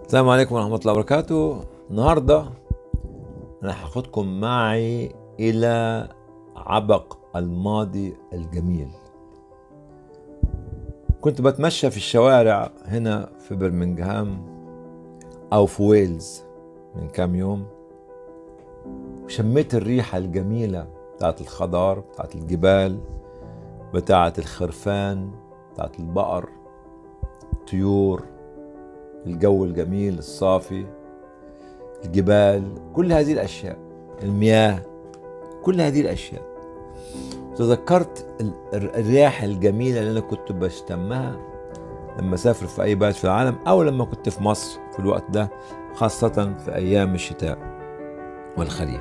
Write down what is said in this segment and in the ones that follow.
السلام عليكم ورحمة الله وبركاته النهاردة أنا هاخدكم معي إلى عبق الماضي الجميل كنت بتمشى في الشوارع هنا في برمنغهام أو في ويلز من كام يوم وشميت الريحة الجميلة بتاعت الخضار بتاعت الجبال بتاعت الخرفان بتاعت البقر طيور الجو الجميل الصافي الجبال كل هذه الأشياء المياه كل هذه الأشياء تذكرت ال- الرياح الجميلة اللي أنا كنت بشتمها لما أسافر في أي بلد في العالم أو لما كنت في مصر في الوقت ده خاصة في أيام الشتاء والخريف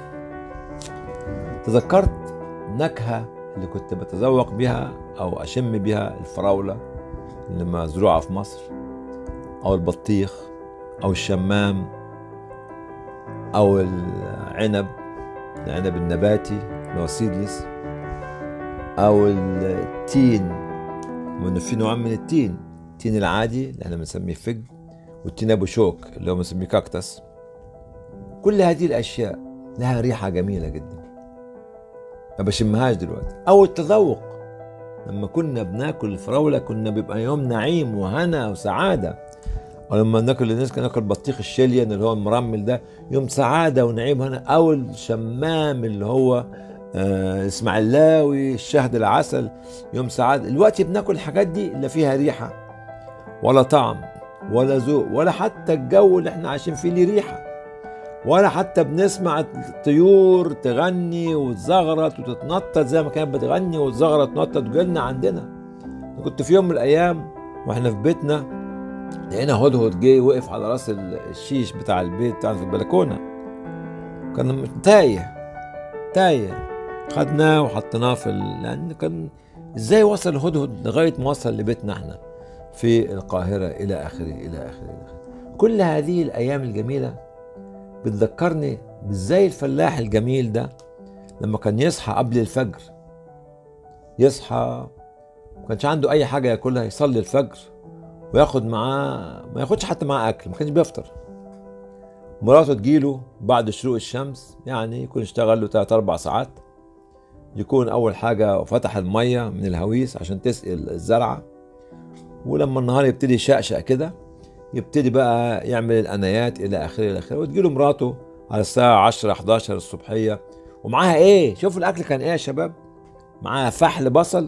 تذكرت النكهة اللي كنت بتذوق بها أو أشم بها الفراولة اللي مزروعة في مصر أو البطيخ أو الشمام أو العنب العنب النباتي اللي هو سيدلس أو التين وإنه في نوع من التين التين العادي اللي احنا بنسميه فج والتين أبو شوك اللي هو بنسميه كاكتس كل هذه الأشياء لها ريحة جميلة جدا ما بشمهاش دلوقتي أو التذوق لما كنا بناكل الفراولة كنا بيبقى يوم نعيم وهنا وسعادة ولما ناكل الناس كان ناكل بطيخ الشليان اللي هو المرمل ده يوم سعاده ونعيم هنا او الشمام اللي هو آه اسماعيلاوي الشهد العسل يوم سعاده دلوقتي بناكل الحاجات دي اللي فيها ريحه ولا طعم ولا ذوق ولا حتى الجو اللي احنا عايشين فيه ليه ريحه ولا حتى بنسمع الطيور تغني وتزغرط وتتنطط زي ما كانت بتغني وتزغرط وتنطط جولنا عندنا كنت في يوم من الايام واحنا في بيتنا لقينا هدهد جه وقف على راس ال- الشيش بتاع البيت بتاع في البلكونه كان تايه تايه خدناه وحطيناه في ال... لان كان ازاي وصل الهدهد لغايه ما وصل لبيتنا احنا في القاهره الى اخره الى اخره الى اخره كل هذه الايام الجميله بتذكرني بازاي الفلاح الجميل ده لما كان يصحى قبل الفجر يصحى ما كانش عنده اي حاجه ياكلها يصلي الفجر وياخد معاه ما ياخدش حتى معاه اكل ما كانش بيفطر مراته تجيله بعد شروق الشمس يعني يكون اشتغل له 3 4 ساعات يكون اول حاجه فتح الميه من الهويس عشان تسقي الزرعه ولما النهار يبتدي يشقشق كده يبتدي بقى يعمل الانايات الى اخره الى اخره وتجيله مراته على الساعه 10 11 الصبحيه ومعاها ايه شوفوا الاكل كان ايه يا شباب معاها فحل بصل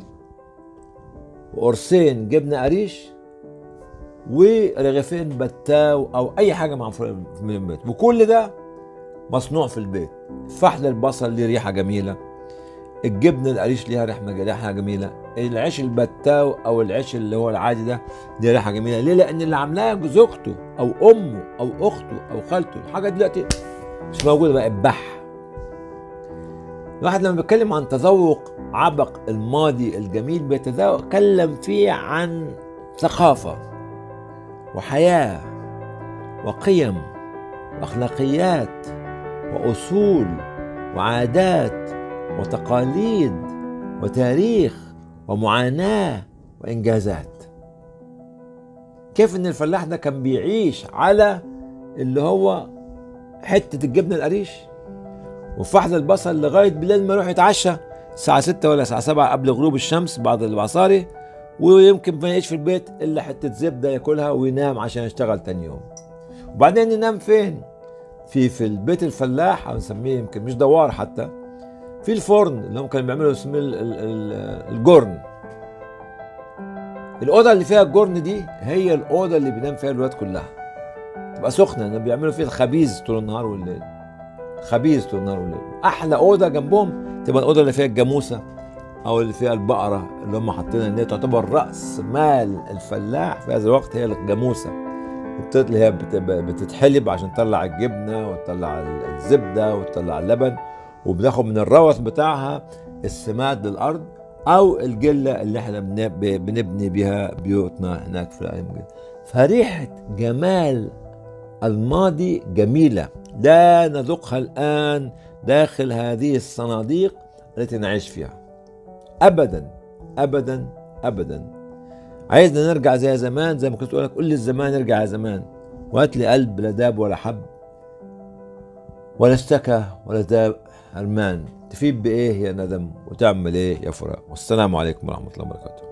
وقرصين جبنه قريش ورغيفين بتاو او اي حاجه معموله من البيت وكل ده مصنوع في البيت فحل البصل ليه ريحه جميله الجبن القريش ليها ريحه ريحه جميله العيش البتاو او العيش اللي هو العادي ده ليه ريحه جميله ليه لان اللي عاملاها زوجته او امه او اخته او خالته الحاجه دلوقتي مش موجوده بقت بح الواحد لما بيتكلم عن تذوق عبق الماضي الجميل بيتكلم فيه عن ثقافه وحياه وقيم واخلاقيات واصول وعادات وتقاليد وتاريخ ومعاناه وانجازات كيف ان الفلاح ده كان بيعيش على اللي هو حته الجبنه القريش وفحل البصل لغايه بالليل ما يروح يتعشى الساعه 6 ولا الساعه 7 قبل غروب الشمس بعد العصاري ويمكن ما يعيش في البيت الا حته زبده ياكلها وينام عشان يشتغل تاني يوم وبعدين ينام فين في في البيت الفلاح او نسميه يمكن مش دوار حتى في الفرن اللي هم كانوا بيعملوا اسمه ال- ال- ال- الجرن الاوضه اللي فيها الجرن دي هي الاوضه اللي بينام فيها الولاد كلها تبقى سخنه لان بيعملوا فيها الخبيز طول النهار والليل خبيز طول النهار والليل احلى اوضه جنبهم تبقى الاوضه اللي فيها الجاموسه او اللي فيها البقره اللي هم حاطينها ان هي تعتبر راس مال الفلاح في هذا الوقت هي الجاموسه الت- اللي هي بت- بتتحلب عشان تطلع الجبنه وتطلع الزبده وتطلع اللبن وبناخد من الروث بتاعها السماد للارض او الجله اللي احنا بن- بنبني بيها بيوتنا هناك في الايام الجايه فريحه جمال الماضي جميله لا نذوقها الان داخل هذه الصناديق التي نعيش فيها ابدا ابدا ابدا عايزنا نرجع زي زمان زي ما كنت اقول لك قول لي الزمان ارجع يا زمان وهات لي قلب لا داب ولا حب ولا اشتكى ولا داب هرمان تفيد بإيه يا ندم وتعمل إيه يا فراق والسلام عليكم ورحمة الله وبركاته